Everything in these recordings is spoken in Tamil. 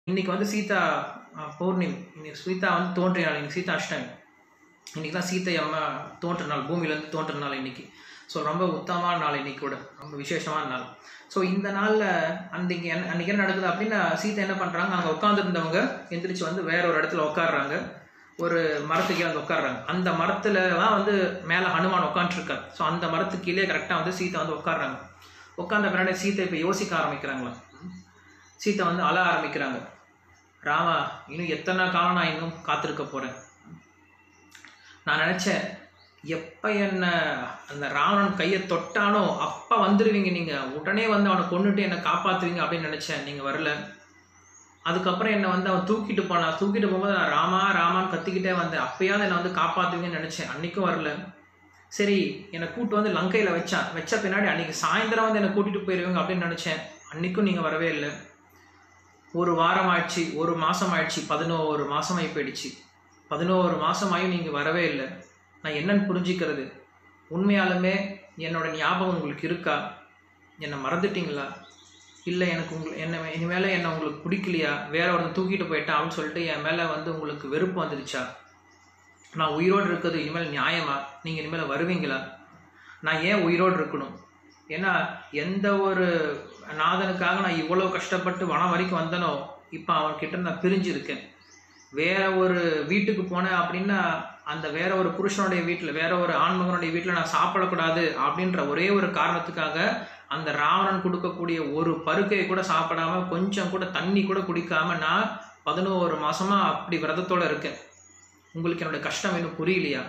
இன்னைக்கு வந்து சீதா அஹ், பௌர்ணமி இன்னைக்கு சீதா வந்து தோன்றிய நாள் இன்னைக்கு சீதா அஷ்டமி இன்னைக்கு தான் சீத்தை அம்மா தோன்ற நாள் பூமியிலேருந்து தோன்ற நாள் இன்னைக்கு ஸோ ரொம்ப உத்தமமான நாள் இன்னைக்கு கூட ரொம்ப விசேஷமான நாள் ஸோ இந்த நாளில் அன்றைக்கி என்ன அன்றைக்கி என்ன நடக்குது அப்படின்னா சீத்தை என்ன பண்ணுறாங்க அங்கே உட்காந்துருந்தவங்க எந்திரிச்சு வந்து வேற ஒரு இடத்துல உட்காடுறாங்க ஒரு மரத்துக்கு கீழே உட்காடுறாங்க அந்த மரத்துல தான் வந்து மேலே ஹனுமான் உட்காந்துருக்கார் ஸோ அந்த மரத்துக்கு கீழே கரெக்டாக வந்து சீத்தை வந்து உட்காடுறாங்க உட்காந்த பின்னாடி சீத்தை இப்போ யோசிக்க ஆரம்பிக்கிறாங்களா சீத்தை வந்து அழ ஆரம்பிக்கிறாங்க ராமா இன்னும் எத்தனை காலம் நான் இன்னும் காத்திருக்க போகிறேன் நான் நினச்சேன் எப்போ என்ன அந்த ராவணன் கையை தொட்டானோ அப்போ வந்துடுவீங்க நீங்கள் உடனே வந்து அவனை கொண்டுட்டு என்னை காப்பாற்றுவீங்க அப்படின்னு நினச்சேன் நீங்கள் வரல அதுக்கப்புறம் என்னை வந்து அவன் தூக்கிட்டு போனான் தூக்கிட்டு போகும்போது நான் ராமா ராமான்னு கத்திக்கிட்டே வந்தேன் அப்பயாவது என்னை வந்து காப்பாற்றுவீங்கன்னு நினச்சேன் அன்றைக்கும் வரல சரி என்னை கூட்டு வந்து லங்கையில் வச்சான் வச்ச பின்னாடி அன்றைக்கி சாயந்தரம் வந்து என்னை கூட்டிகிட்டு போயிடுவீங்க அப்படின்னு நினச்சேன் அன்றைக்கும் நீங்கள் வரவே இல்லை ஒரு வாரம் ஆயிடுச்சு ஒரு மாதம் ஆயிடுச்சு பதினோரு மாதம் ஆகி போயிடுச்சு பதினோரு மாதமாயும் நீங்கள் வரவே இல்லை நான் என்னன்னு புரிஞ்சிக்கிறது உண்மையாலுமே என்னோட ஞாபகம் உங்களுக்கு இருக்கா என்னை மறந்துட்டீங்களா இல்லை எனக்கு உங்களை என்ன இனிமேல் என்னை உங்களுக்கு பிடிக்கலையா வேற ஒருத்தன் தூக்கிட்டு போயிட்டான் அப்படின்னு சொல்லிட்டு என் மேலே வந்து உங்களுக்கு வெறுப்பு வந்துடுச்சா நான் உயிரோடு இருக்கிறது இனிமேல் நியாயமா நீங்கள் இனிமேல் வருவீங்களா நான் ஏன் உயிரோடு இருக்கணும் ஏன்னா எந்த ஒரு நாதனுக்காக நான் இவ்வளோ கஷ்டப்பட்டு வனம் வரைக்கும் வந்தனோ இப்போ அவன்கிட்ட நான் பிரிஞ்சிருக்கேன் வேற ஒரு வீட்டுக்கு போனேன் அப்படின்னா அந்த வேற ஒரு புருஷனுடைய வீட்டில் வேற ஒரு ஆண்மகனுடைய வீட்டில் நான் சாப்பிடக்கூடாது அப்படின்ற ஒரே ஒரு காரணத்துக்காக அந்த ராவணன் கொடுக்கக்கூடிய ஒரு பருக்கையை கூட சாப்பிடாம கொஞ்சம் கூட தண்ணி கூட குடிக்காம நான் பதினோரு மாசமா அப்படி விரதத்தோட இருக்கேன் உங்களுக்கு என்னுடைய கஷ்டம் இன்னும் புரியலையா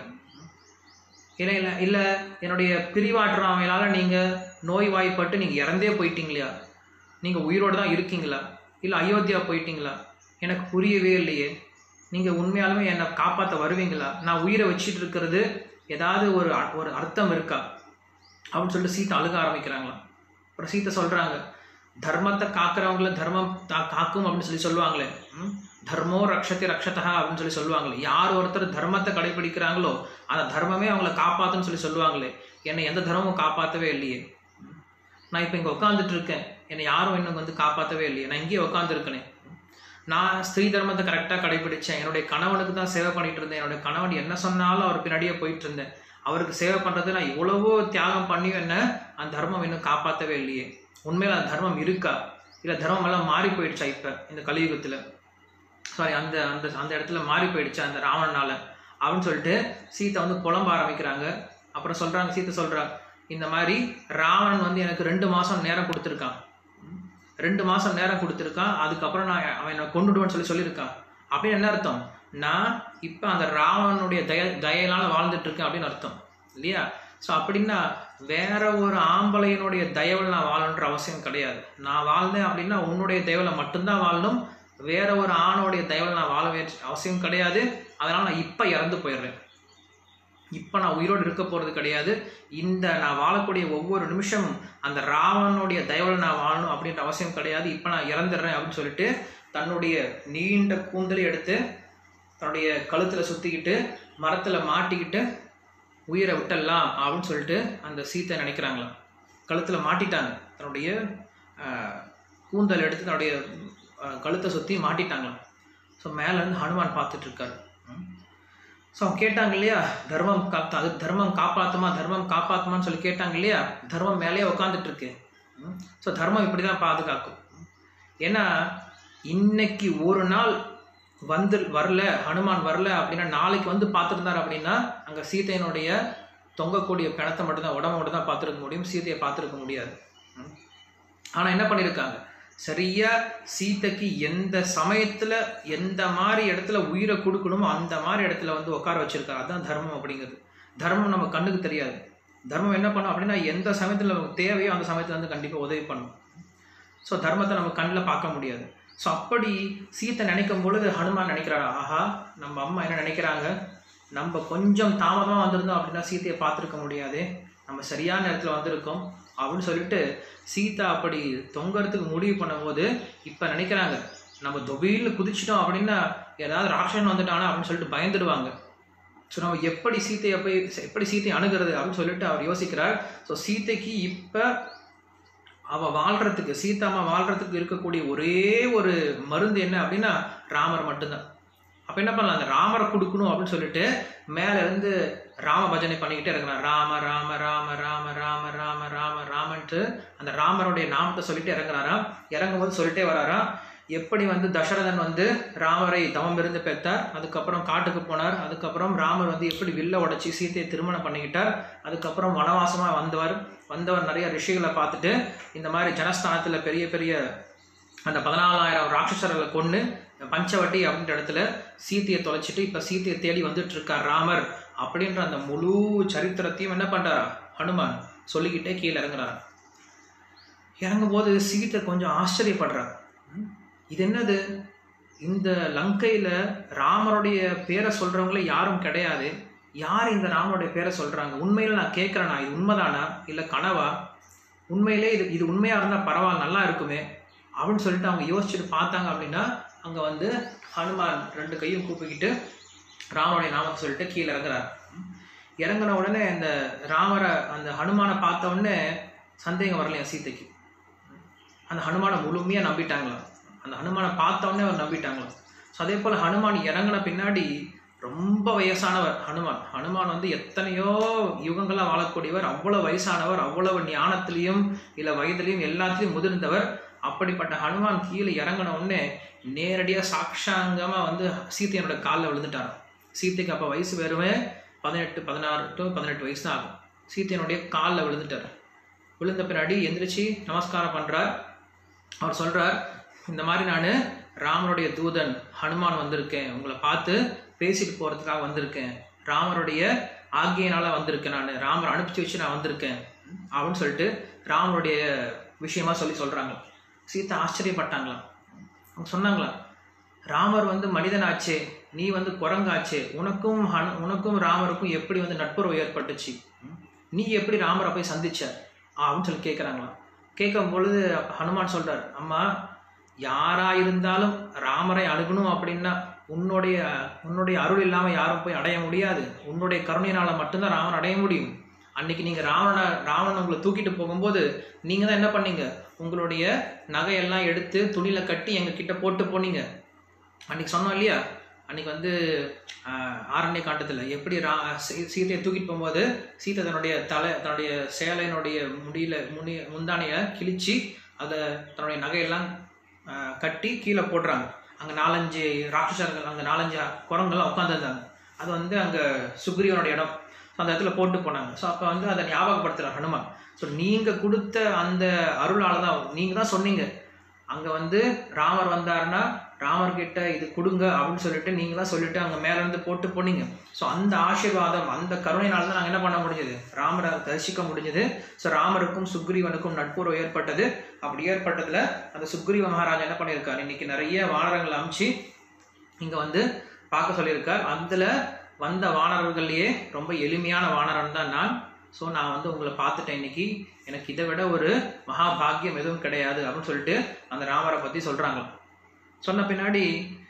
இல்லை இல்லை இல்லை என்னுடைய பிரிவாற்றாமையினால நீங்கள் நோய்வாய்ப்பட்டு நீங்கள் இறந்தே போயிட்டீங்களா நீங்கள் உயிரோடு தான் இருக்கீங்களா இல்லை அயோத்தியா போயிட்டீங்களா எனக்கு புரியவே இல்லையே நீங்கள் உண்மையாலுமே என்னை காப்பாற்ற வருவீங்களா நான் உயிரை வச்சிட்டு இருக்கிறது ஏதாவது ஒரு அ- ஒரு அர்த்தம் இருக்கா அப்படின்னு சொல்லிட்டு சீத்தை அழுக ஆரம்பிக்கிறாங்களாம் அப்புறம் சீத்தை சொல்கிறாங்க தர்மத்தை காக்கிறவங்கள தர்மம் தா- காக்கும் அப்படின்னு சொல்லி சொல்லுவாங்களே ம்? தர்மோ ரக்ஷதி ரக்ஷதா அப்படின்னு சொல்லி சொல்லுவாங்களே யார் ஒருத்தர் தர்மத்தை கடைபிடிக்கிறாங்களோ அந்த தர்மமே அவங்கள காப்பாத்துன்னு சொல்லி சொல்லுவாங்களே என்னை எந்த தர்மமும் காப்பாற்றவே இல்லையே ம்? நான் இப்போ இங்கே உட்காந்துட்டு இருக்கேன் என்னை யாரும் இன்னும் வந்து காப்பாற்றவே இல்லையே நான் இங்கேயே உட்காந்துருக்கனே நான் ஸ்திரீ தர்மத்தை கரெக்டாக கடைபிடிச்சேன் என்னுடைய கணவனுக்கு தான் சேவை பண்ணிட்டு இருந்தேன் என்னுடைய கணவன் என்ன சொன்னாலும் அவர் பின்னாடியே போயிட்டு இருந்தேன் அவருக்கு சேவை பண்ணுறது நான் இவ்வளவோ தியாகம் பண்ணியும் என்ன அந்த தர்மம் இன்னும் காப்பாற்றவே இல்லையே உண்மையில் அந்த தர்மம் இருக்கா இல்லை தர்மம் எல்லாம் மாறி போயிடுச்சா இப்போ இந்த கலியுகத்தில் சாரி அந்த அந்த அந்த இடத்துல மாறி போயிடுச்சு அந்த ராவணனால அப்படின்னு சொல்லிட்டு சீத்தை வந்து புலம்ப ஆரம்பிக்கிறாங்க அப்புறம் சொல்றாங்க சீத்தை சொல்றா இந்த மாதிரி ராவணன் வந்து எனக்கு ரெண்டு மாசம் நேரம் கொடுத்துருக்கான் ம். ரெண்டு மாசம் நேரம் கொடுத்துருக்கான் அதுக்கப்புறம் நான் அவன் என்னை கொண்டுடுவேன்னு சொல்லி சொல்லியிருக்கான் அப்படின்னு என்ன அர்த்தம் நான் இப்போ அந்த ராவணனுடைய தய தயையினால வாழ்ந்துட்டு இருக்கேன் அப்படின்னு அர்த்தம் இல்லையா ஸோ அப்படின்னா வேற ஒரு ஆம்பளையனுடைய தயவில் நான் வாழணுன்ற அவசியம் கிடையாது நான் வாழ்ந்தேன் அப்படின்னா உன்னுடைய தயவில் மட்டும்தான் வாழணும் வேற ஒரு ஆணோடைய தயவில் நான் வாழ வேண்டிய அவசியம் கிடையாது அதனால் நான் இப்போ இறந்து போயிடுறேன் இப்போ நான் உயிரோடு இருக்க போகிறது கிடையாது இந்த நான் வாழக்கூடிய ஒவ்வொரு நிமிஷமும் அந்த ராவணனுடைய தயவில் நான் வாழணும் அப்படின்ற அவசியம் கிடையாது இப்போ நான் இறந்துடுறேன் அப்படின்னு சொல்லிட்டு தன்னுடைய நீண்ட கூந்தலை எடுத்து தன்னுடைய கழுத்தில் சுற்றிக்கிட்டு மரத்தில் மாட்டிக்கிட்டு உயிரை விட்டலாம் அப்படின்னு சொல்லிட்டு அந்த சீத்தை நினைக்கிறாங்களாம் கழுத்தில் மாட்டிட்டாங்க தன்னுடைய ஆஹ், கூந்தல் எடுத்து தன்னுடைய ஆஹ், கழுத்தை சுற்றி மாட்டிட்டாங்களாம் ஸோ மேலேருந்து ஹனுமான் பார்த்துட்டு இருக்காரு ஸோ அவங்க கேட்டாங்க இல்லையா தர்மம் காத்தா அது தர்மம் காப்பாத்துமா தர்மம் காப்பாத்துமான்னு சொல்லி கேட்டாங்க இல்லையா தர்மம் மேலேயே உட்காந்துட்டு இருக்கு ஸோ தர்மம் இப்படி தான் பாதுகாக்கும் ஏன்னா இன்னைக்கு ஒரு நாள் வந்து வரல ஹனுமான் வரல அப்படின்னா நாளைக்கு வந்து பார்த்துருந்தார் அப்படின்னா அங்கே சீதையினுடைய தொங்கக்கூடிய பிணத்தை மட்டும்தான் உடம்ப மட்டும் தான் பார்த்துருக்க முடியும் சீதையை பார்த்துருக்க முடியாது ஆனால் என்ன பண்ணியிருக்காங்க சரியா சீதைக்கு எந்த சமயத்தில் எந்த மாதிரி இடத்துல உயிரை கொடுக்கணுமோ அந்த மாதிரி இடத்துல வந்து உட்கார வச்சிருக்காரு அதுதான் தர்மம் அப்படிங்கிறது தர்மம் நம்ம கண்ணுக்கு தெரியாது தர்மம் என்ன பண்ணும் அப்படின்னா எந்த சமயத்தில் நமக்கு தேவையோ அந்த சமயத்தில் வந்து கண்டிப்பாக உதவி பண்ணும் ஸோ தர்மத்தை நம்ம கண்ணில் பார்க்க முடியாது ஸோ அப்படி சீத்தை நினைக்கும் பொழுது ஹனுமான் நினைக்கிறாரு ஆஹா நம்ம அம்மா என்ன நினைக்கிறாங்க நம்ம கொஞ்சம் தாமதமாக வந்திருந்தோம் அப்படின்னா சீத்தையை பார்த்துருக்க முடியாது நம்ம சரியான நேரத்தில் வந்திருக்கோம் அப்படின்னு சொல்லிட்டு சீதா அப்படி தொங்கறதுக்கு முடிவு பண்ணும்போது இப்போ நினைக்கிறாங்க நம்ம தொபில்னு குதிச்சிட்டோம் அப்படின்னா ஏதாவது ராட்சன் வந்துட்டானா அப்படின்னு சொல்லிட்டு பயந்துடுவாங்க ஸோ நம்ம எப்படி சீத்தையை போய் எப்படி சீத்தையை அணுகிறது அப்படின்னு சொல்லிட்டு அவர் யோசிக்கிறார் ஸோ சீதைக்கு இப்போ அவ வாழ்றதுக்கு சீதாமா வாழ்றதுக்கு இருக்கக்கூடிய ஒரே ஒரு மருந்து என்ன அப்படின்னா ராமர் மட்டும்தான் அப்ப என்ன பண்ணலாம் அந்த ராமரை கொடுக்கணும் அப்படின்னு சொல்லிட்டு மேல இருந்து ராம பஜனை பண்ணிக்கிட்டே இருக்கிறான் ராம ராம ராம ராம ராம ராம ராம ராமன்ட்டு அந்த ராமருடைய நாமத்தை சொல்லிட்டு இறங்குறாராம் இறங்கும் போது சொல்லிட்டே வராராம் எப்படி வந்து தசரதன் வந்து ராமரை தவம் இருந்து பெற்றார் அதுக்கப்புறம் காட்டுக்கு போனார் அதுக்கப்புறம் ராமர் வந்து எப்படி வில்ல உடைச்சி சீத்தையை திருமணம் பண்ணிக்கிட்டார் அதுக்கப்புறம் வனவாசமா வந்தவர் வந்தவர் நிறைய ரிஷிகளை பார்த்துட்டு இந்த மாதிரி ஜனஸ்தானத்துல பெரிய பெரிய அந்த பதினாலாயிரம் ராட்சசர்களை கொண்டு பஞ்சவட்டி அப்படின்ற இடத்துல சீத்தையை தொலைச்சிட்டு இப்ப சீத்தையை தேடி வந்துட்டு இருக்கார் ராமர் அப்படின்ற அந்த முழு சரித்திரத்தையும் என்ன பண்றாரா ஹனுமான் சொல்லிக்கிட்டே கீழே இறங்குறாரு இறங்கும் போது சீத்தை கொஞ்சம் ஆச்சரியப்படுறார் ம், இது என்னது இந்த லங்கையில ராமருடைய பேரை சொல்றவங்களே யாரும் கிடையாது யார் இந்த ராமருடைய பேரை சொல்றாங்க உண்மையில நான் கேட்கறேனா இது உண்மைதானா இல்ல கனவா உண்மையிலே இது இது உண்மையா இருந்தா பரவாயில்ல நல்லா இருக்குமே அப்படின்னு சொல்லிட்டு அவங்க யோசிச்சுட்டு பார்த்தாங்க அப்படின்னா அங்க வந்து ஹனுமான் ரெண்டு கையும் கூப்பிக்கிட்டு ராமருடைய நாமத்தை சொல்லிட்டு கீழே இறங்குறார் இறங்கின உடனே இந்த ராமரை அந்த ஹனுமானை பார்த்த உடனே சந்தேகம் வரலையா சீதைக்கு அந்த ஹனுமானை முழுமையா நம்பிட்டாங்களாம் அந்த ஹனுமானை பார்த்த உடனே அவர் நம்பிட்டாங்களாம் ஸோ அதே போல ஹனுமான் இறங்கின பின்னாடி ரொம்ப வயசானவர் ஹனுமான் ஹனுமான் வந்து எத்தனையோ யுகங்களா வாழக்கூடியவர் அவ்வளவு வயசானவர் அவ்வளவு ஞானத்திலையும் இல்ல வயதிலையும் எல்லாத்துலயும் முதிர்ந்தவர் அப்படிப்பட்ட ஹனுமான் கீழே இறங்கின உடனே நேரடியா சாக்ஷாங்கமா வந்து சீத்தையனோட காலில் விழுந்துட்டார் சீத்தைக்கு அப்ப வயசு வெறுமே பதினெட்டு பதினாறு டு பதினெட்டு வயசு தான் ஆகும் சீத்தையனுடைய காலில் விழுந்துட்டார் விழுந்த பின்னாடி எந்திரிச்சு நமஸ்காரம் பண்றார் அவர் சொல்றார் இந்த மாதிரி நான் ராமருடைய தூதன் ஹனுமான் வந்திருக்கேன் உங்களை பார்த்து பேசிட்டு போறதுக்காக வந்திருக்கேன் ராமருடைய ஆக்கியனால வந்திருக்கேன் நான் ராமர் அனுப்பிச்சு வச்சு நான் வந்திருக்கேன் அப்படின்னு சொல்லிட்டு ராமருடைய விஷயமா சொல்லி சொல்றாங்க சீதா ஆச்சரியப்பட்டாங்களாம் அவங்க சொன்னாங்களாம் ராமர் வந்து மனிதனாச்சே நீ வந்து குரங்காச்சே உனக்கும் ஹனு உனக்கும் ராமருக்கும் எப்படி வந்து நட்புறவு ஏற்பட்டுச்சு ம்? நீ எப்படி ராமரை போய் சந்திச்ச அப்படின்னு சொல்லி கேட்குறாங்களாம் கேட்கும் பொழுது ஹனுமான் சொல்றார் அம்மா யாரா இருந்தாலும் ராமரை அணுகணும் அப்படின்னா உன்னுடைய உன்னுடைய அருள் இல்லாம யாரும் போய் அடைய முடியாது உன்னுடைய கருணையினால மட்டும்தான் ராமன் அடைய முடியும் அன்னைக்கு நீங்க ராவண ராவணன் உங்களை தூக்கிட்டு போகும்போது நீங்க தான் என்ன பண்ணீங்க உங்களுடைய நகையெல்லாம் எடுத்து துணியில கட்டி எங்க கிட்ட போட்டு போனீங்க அன்னைக்கு சொன்னோம் இல்லையா அன்னைக்கு வந்து ஆஹ், ஆரண்ய காட்டத்துல எப்படி ரா சீ- சீதையை தூக்கிட்டு போகும்போது சீதை தன்னுடைய தலை தன்னுடைய சேலையினுடைய முடியில முனி முந்தானைய கிழிச்சு அதை தன்னுடைய நகையெல்லாம் ஆஹ், கட்டி கீழே போடுறாங்க அங்க நாலஞ்சு ராட்சசர்கள் அங்க நாலஞ்சு குரங்கெல்லாம் உட்காந்துருந்தாங்க அது வந்து அங்க சுக்ரீவனோட இடம் ஸோ அந்த இடத்துல போட்டு போனாங்க ஸோ அப்போ வந்து அதை ஞாபகப்படுத்துறார் ஹனுமான் ஸோ நீங்க கொடுத்த அந்த அருளால தான் நீங்க தான் சொன்னீங்க அங்க வந்து ராமர் வந்தாருன்னா ராமர் கிட்ட இது கொடுங்க அப்படின்னு சொல்லிட்டு நீங்க தான் சொல்லிட்டு அங்க மேல இருந்து போட்டு போனீங்க ஸோ அந்த ஆசீர்வாதம் அந்த கருணையினால தான் நாங்க என்ன பண்ண முடிஞ்சது ராமரை தரிசிக்க முடிஞ்சது ஸோ ராமருக்கும் சுக்ரீவனுக்கும் நட்புறவு ஏற்பட்டது அப்படி ஏற்பட்டதுல அந்த சுக்ரீவ மகாராஜா என்ன பண்ணியிருக்காரு இன்னைக்கு நிறைய வானரங்களை அமிச்சு இங்க வந்து பார்க்க சொல்லியிருக்கார் அதுல வந்த வானரர்கள்லயே ரொம்ப எளிமையான வானரன் தான் நான் ஸோ நான் வந்து உங்களை பார்த்துட்டேன் இன்னைக்கு எனக்கு இதை விட ஒரு மகா பாக்கியம் எதுவும் கிடையாது அப்படின்னு சொல்லிட்டு அந்த ராமரை பத்தி சொல்றாங்க சொன்ன பின்னாடி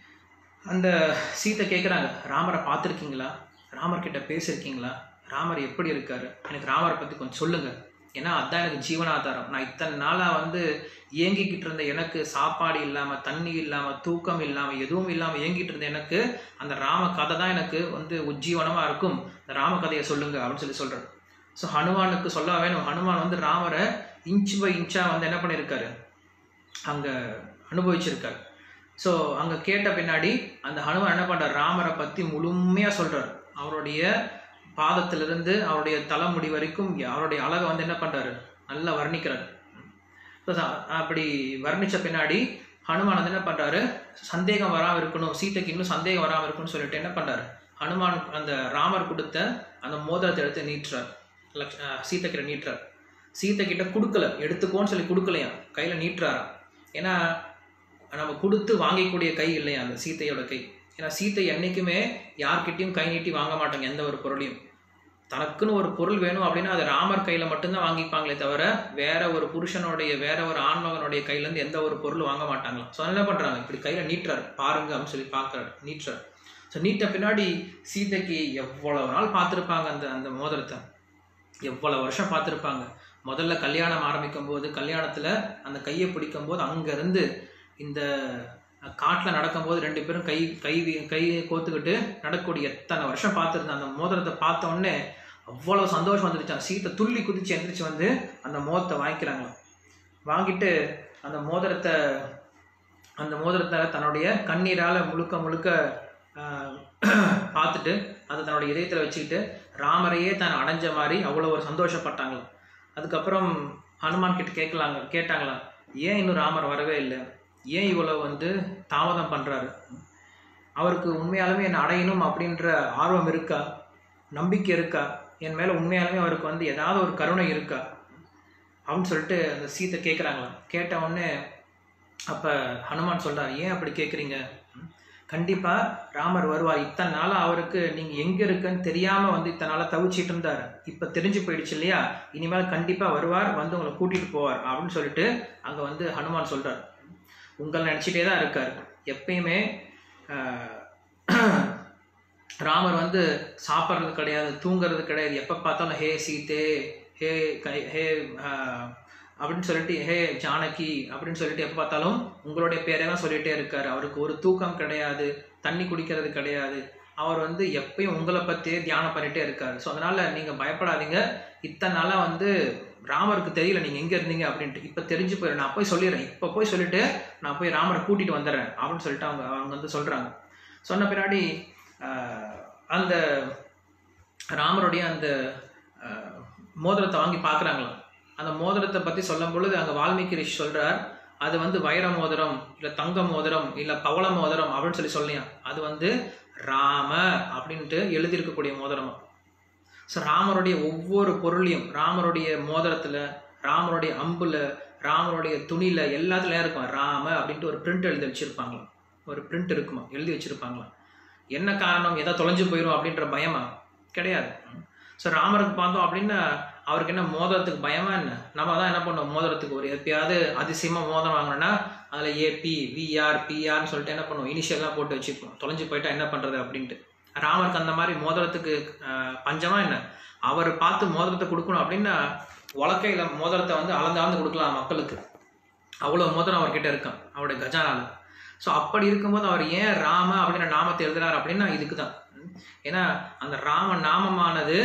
அந்த சீத்தை கேட்குறாங்க ராமரை பார்த்துருக்கீங்களா ராமர் கிட்ட பேசியிருக்கீங்களா ராமர் எப்படி இருக்காரு எனக்கு ராமரை பத்தி கொஞ்சம் சொல்லுங்க ஏன்னா அதான் எனக்கு ஜீவனாதாரம் நான் இத்தனை நாளா வந்து ஏங்கிக்கிட்டு இருந்த எனக்கு சாப்பாடு இல்லாம தண்ணி இல்லாம தூக்கம் இல்லாம எதுவும் இல்லாம ஏங்கிட்டு இருந்த எனக்கு அந்த ராம கதை தான் எனக்கு வந்து உஜ்ஜீவனமா இருக்கும் இந்த ராம கதையை சொல்லுங்க அப்படின்னு சொல்லி சொல்றாரு ஸோ ஹனுமானுக்கு சொல்ல வேணும் ஹனுமான் வந்து ராமரை இன்ச் பை இன்ச்சா வந்து என்ன பண்ணியிருக்காரு அங்க அனுபவிச்சிருக்காரு ஸோ அங்க கேட்ட பின்னாடி அந்த ஹனுமான் என்ன பண்றார் ராமரை பத்தி முழுமையா சொல்றார் அவருடைய பாதத்திலிருந்து அவருடைய தலைமுடி வரைக்கும் அவருடைய அழகை வந்து என்ன பண்றாரு நல்லா வர்ணிக்கிறார் So, ச- அப்படி வர்ணிச்ச பின்னாடி ஹனுமான் வந்து என்ன பண்றாரு சந்தேகம் வராம இருக்கணும் சீதைக்கு இன்னும் சந்தேகம் வராம இருக்கணும்னு சொல்லிட்டு என்ன பண்றாரு ஹனுமான் அந்த ராமர் கொடுத்த அந்த மோதிரத்தை எடுத்து நீட்டுறார் லக்ஷ் அஹ் சீதை கிட்ட நீட்டுறார் சீதை கிட்ட கொடுக்கல எடுத்துக்கோன்னு சொல்லி கொடுக்கலையா கையில நீட்டுறாராம் ஏன்னா நம்ம கொடுத்து வாங்கிக்கூடிய கை இல்லையா அந்த சீத்தையோட கை ஏன்னா சீத்தை என்னைக்குமே யார்கிட்டயும் கை நீட்டி வாங்க மாட்டாங்க எந்த ஒரு பொருளையும் தனக்குன்னு ஒரு பொருள் வேணும் அப்படின்னா அது ராமர் கையில மட்டும்தான் வாங்கிப்பாங்களே தவிர வேற ஒரு புருஷனுடைய வேற ஒரு ஆண்மகனுடைய கையில இருந்து எந்த ஒரு பொருளும் வாங்க மாட்டாங்களாம் ஸோ என்ன பண்றாங்க இப்படி கையில நீட்டுறாரு பாருங்க அப்படின்னு சொல்லி பார்க்கறாரு நீட்டுறாரு ஸோ நீட்ட பின்னாடி சீதைக்கு எவ்வளவு நாள் பார்த்துருப்பாங்க அந்த அந்த மோதிரத்தை எவ்வளவு வருஷம் பார்த்துருப்பாங்க முதல்ல கல்யாணம் ஆரம்பிக்கும் போது கல்யாணத்தில் அந்த கையை பிடிக்கும் போது அங்கேருந்து இந்த காட்டில் நடக்கும்போது ரெண்டு பேரும் கை கை வி- கை கோத்துக்கிட்டு நடக்கக்கூடிய எத்தனை வருஷம் பார்த்துருந்தேன் அந்த மோதிரத்தை பார்த்த உடனே அவ்வளோ சந்தோஷம் வந்துருச்சான் சீத்தை துள்ளி குதிச்சு எந்திரிச்சு வந்து அந்த மோதத்தை வாங்கிக்கிறாங்களாம் வாங்கிட்டு அந்த மோதிரத்தை அந்த மோதிரத்தை தன்னுடைய கண்ணீரால் முழுக்க முழுக்க ஆஹ், பார்த்துட்டு அதை தன்னுடைய இதயத்தில் வச்சுக்கிட்டு ராமரையே தான் அடைஞ்ச மாதிரி அவ்வளோ ஒரு சந்தோஷப்பட்டாங்களாம் அதுக்கப்புறம் ஹனுமான் கிட்ட கேட்கலாங்க கேட்டாங்களாம் ஏன் இன்னும் ராமர் வரவே இல்லை ஏன் இவ்வளோ வந்து தாமதம் பண்ணுறாரு அவருக்கு உண்மையாலுமே என்னை அடையணும் அப்படின்ற ஆர்வம் இருக்கா நம்பிக்கை இருக்கா என் மேலே உண்மையாலுமே அவருக்கு வந்து ஏதாவது ஒரு கருணை இருக்கா அப்படின்னு சொல்லிட்டு அந்த சீத்தை கேட்குறாங்களாம் கேட்ட உடனே அப்போ ஹனுமான் சொல்றார் ஏன் அப்படி கேட்குறீங்க கண்டிப்பாக ராமர் வருவார் இத்தனை நாளாக அவருக்கு நீங்கள் எங்கே இருக்குன்னு தெரியாமல் வந்து இத்தனை நாளாக தவிச்சிட்டு இருந்தார் இப்போ தெரிஞ்சு போயிடுச்சு இல்லையா இனிமேல் கண்டிப்பாக வருவார் வந்து உங்களை கூட்டிகிட்டு போவார் அப்படின்னு சொல்லிட்டு அங்கே வந்து ஹனுமான் சொல்கிறார் உங்களை நினச்சிட்டே தான் இருக்கார் எப்பயுமே ஆஹ், ராமர் வந்து சாப்பிட்றது கிடையாது தூங்குறது கிடையாது எப்போ பார்த்தாலும் ஹே சீதே ஹே கை ஹே ஆஹ், அப்படின்னு சொல்லிட்டு ஹே ஜானகி அப்படின்னு சொல்லிட்டு எப்போ பார்த்தாலும் உங்களுடைய பேரை தான் சொல்லிகிட்டே இருக்காரு அவருக்கு ஒரு தூக்கம் கிடையாது தண்ணி குடிக்கிறது கிடையாது அவர் வந்து எப்பயும் உங்களை பற்றியே தியானம் பண்ணிகிட்டே இருக்காரு ஸோ அதனால் நீங்கள் பயப்படாதீங்க இத்தனை நாளாக வந்து ராமருக்கு தெரியல நீங்கள் எங்கே இருந்தீங்க அப்படின்ட்டு இப்போ தெரிஞ்சு போயிடும் நான் போய் சொல்லிடுறேன் இப்போ போய் சொல்லிட்டு நான் போய் ராமரை கூட்டிகிட்டு வந்துடுறேன் அப்படின்னு சொல்லிட்டு அவங்க அவங்க வந்து சொல்கிறாங்க சொன்ன பின்னாடி ஆஹ், அந்த ராமருடைய அந்த ஆஹ், மோதிரத்தை வாங்கி பார்க்குறாங்களாம் அந்த மோதிரத்தை பற்றி சொல்லும் பொழுது அங்கே வால்மீகி ரிஷி சொல்கிறார் அது வந்து வைர மோதிரம் இல்லை தங்க மோதிரம் இல்லை பவள மோதிரம் அப்படின்னு சொல்லி சொல்லியான் அது வந்து ராம அப்படின்ட்டு எழுதியிருக்கக்கூடிய மோதிரமா ஸோ ராமருடைய ஒவ்வொரு பொருளையும் ராமருடைய மோதிரத்தில் ராமருடைய அம்புல ராமருடைய துணியில் எல்லாத்துலையும் இருக்கும் ராம அப்படின்ட்டு ஒரு பிரிண்ட் எழுதி வச்சுருப்பாங்களாம் ஒரு பிரிண்ட் இருக்குமா எழுதி வச்சுருப்பாங்களாம் என்ன காரணம் எதோ தொலைஞ்சு போயிடும் அப்படின்ற பயமா கிடையாது ஸோ ராமருக்கு பார்த்தோம் அப்படின்னா அவருக்கு என்ன மோதிரத்துக்கு பயமா என்ன நம்ம தான் என்ன பண்ணுவோம் மோதிரத்துக்கு ஒரு எப்பயாவது அதிசயமாக மோதிரம் வாங்கினோன்னா அதில் ஏபி விஆர் பிஆர்னு சொல்லிட்டு என்ன பண்ணுவோம் இனிஷியல்லாம் போட்டு வச்சுப்போம் தொலைஞ்சு போயிட்டா என்ன பண்ணுறது அப்படின்ட்டு ராமருக்கு அந்த மாதிரி மோதிரத்துக்கு ஆஹ், பஞ்சமா என்ன அவர் பார்த்து மோதிரத்தை கொடுக்கணும் அப்படின்னா உலக்கையில் மோதிரத்தை வந்து அளந்து அளந்து கொடுக்கலாம் மக்களுக்கு அவ்வளோ மோதிரம் அவர்கிட்ட இருக்கான் அவருடைய கஜானால ஸோ அப்படி இருக்கும்போது அவர் ஏன் ராம அப்படின்ற நாமத்தை எழுதுறாரு அப்படின்னா இதுக்கு தான் ஏன்னா அந்த ராம நாமமானது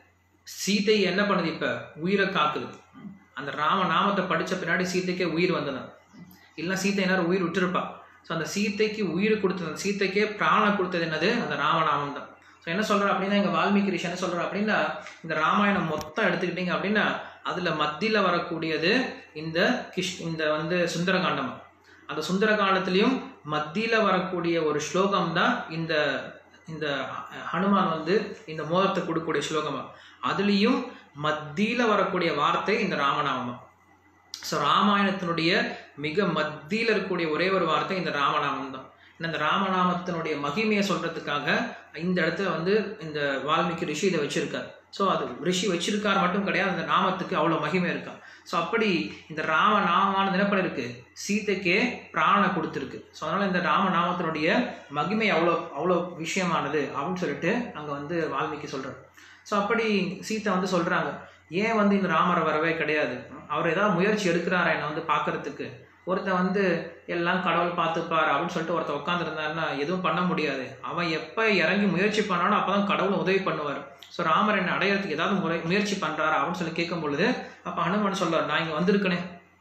சீதை என்ன பண்ணுது இப்போ உயிரை காக்குது அந்த ராம நாமத்தை படித்த பின்னாடி சீதைக்கே உயிர் வந்ததான் இல்லைன்னா சீத்தை நேரம் உயிர் விட்டுருப்பா ஸோ அந்த சீத்தைக்கு உயிர் கொடுத்தது அந்த சீத்தைக்கே பிராணம் கொடுத்தது என்னது அந்த ராமநாமம் தான் ஸோ என்ன சொல்கிறார் அப்படின்னா எங்கள் வால்மீகி ரிஷி என்ன சொல்கிறார் அப்படின்னா இந்த ராமாயணம் மொத்தம் எடுத்துக்கிட்டீங்க அப்படின்னா அதில் மத்தியில் வரக்கூடியது இந்த கிஷ் இந்த வந்து சுந்தரகாண்டம் அந்த சுந்தரகாண்டத்துலேயும் மத்தியில் வரக்கூடிய ஒரு ஸ்லோகம் தான் இந்த இந்த ஹனுமான் வந்து இந்த மோதத்தை கொடுக்கக்கூடிய ஸ்லோகமா அதுலேயும் மத்தியில் வரக்கூடிய வார்த்தை இந்த ராமநாமம் ஸோ ராமாயணத்தினுடைய மிக மத்தியில் இருக்கக்கூடிய ஒரே ஒரு வார்த்தை இந்த ராமநாமம் தான் ஏன்னா இந்த ராமநாமத்தினுடைய மகிமையை சொல்றதுக்காக இந்த இடத்துல வந்து இந்த வால்மீகி ரிஷி இதை வச்சிருக்கார் ஸோ அது ரிஷி வச்சிருக்கார் மட்டும் கிடையாது அந்த நாமத்துக்கு அவ்வளோ மகிமை இருக்கா ஸோ அப்படி இந்த ராம நாமமானது என்ன பண்ணிருக்கு சீதைக்கே பிராணனை கொடுத்துருக்கு ஸோ அதனால இந்த ராமநாமத்தினுடைய மகிமை அவ்வளோ அவ்வளோ விஷயமானது அப்படின்னு சொல்லிட்டு அங்கே வந்து வால்மீகி சொல்றார் ஸோ அப்படி சீதை வந்து சொல்றாங்க ஏன் வந்து இந்த ராமர் வரவே கிடையாது அவர் ஏதாவது முயற்சி எடுக்கிறாரா என்னை வந்து பார்க்கறதுக்கு ஒருத்தன் வந்து எல்லாம் கடவுள் பார்த்துப்பார் அப்படின்னு சொல்லிட்டு ஒருத்தன் உட்காந்துருந்தாருன்னா எதுவும் பண்ண முடியாது அவன் எப்போ இறங்கி முயற்சி பண்ணானோ அப்போ தான் கடவுள் உதவி பண்ணுவார் ஸோ ராமர் என்னை அடையிறதுக்கு ஏதாவது முறை முயற்சி பண்ணுறாரா அப்படின்னு சொல்லி கேட்கும் பொழுது அப்போ ஹனுமான் சொல்றார் நான் இங்கே வந்திருக்கனே